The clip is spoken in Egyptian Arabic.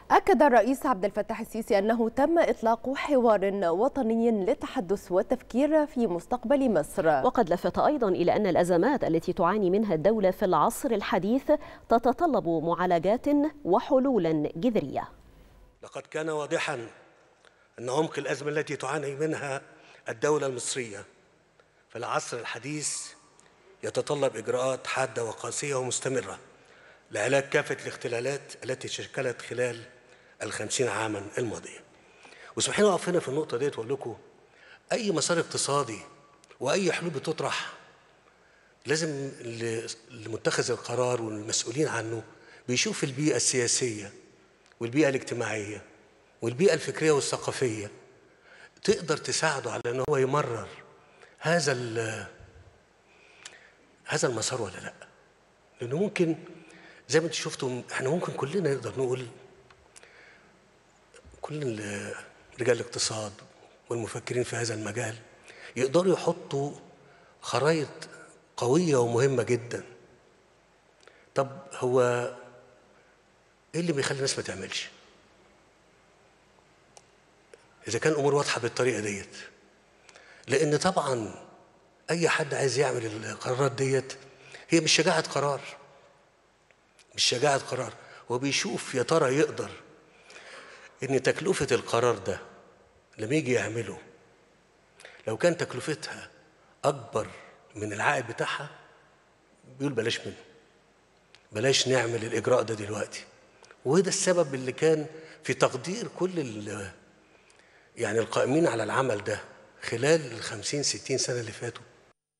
أكد الرئيس عبد الفتاح السيسي أنه تم إطلاق حوار وطني للتحدث والتفكير في مستقبل مصر وقد لفت أيضا إلى أن الأزمات التي تعاني منها الدولة في العصر الحديث تتطلب معالجات وحلولا جذرية لقد كان واضحا أن عمق الأزمة التي تعاني منها الدولة المصرية في العصر الحديث يتطلب إجراءات حادة وقاسية ومستمرة لعلاج كافة الاختلالات التي شكلت خلال الخمسين عاما الماضية واسمحوا لي أقف هنا في النقطة ديت وأقول لكم أي مسار اقتصادي وأي حلول بتطرح لازم اللي متخذ القرار والمسؤولين عنه بيشوف البيئة السياسية والبيئة الاجتماعية والبيئة الفكرية والثقافية تقدر تساعده على ان هو يمرر هذا هذا المسار ولا لا لانه ممكن زي ما انتم شفتوا احنا ممكن كلنا نقدر نقول كل رجال الاقتصاد والمفكرين في هذا المجال يقدروا يحطوا خرائط قوية ومهمة جدا طب هو ايه اللي بيخلي الناس ما تعملش اذا كان الامور واضحه بالطريقه ديت لان طبعا اي حد عايز يعمل القرارات ديت هي مش شجاعه قرار مش شجاعه قرار هو بيشوف يا ترى يقدر ان تكلفه القرار ده لما يجي يعمله لو كان تكلفتها اكبر من العائد بتاعها بيقول بلاش منه بلاش نعمل الاجراء ده دلوقتي وده السبب اللي كان في تقدير كل يعني القائمين على العمل ده خلال الخمسين ستين سنة اللي فاتوا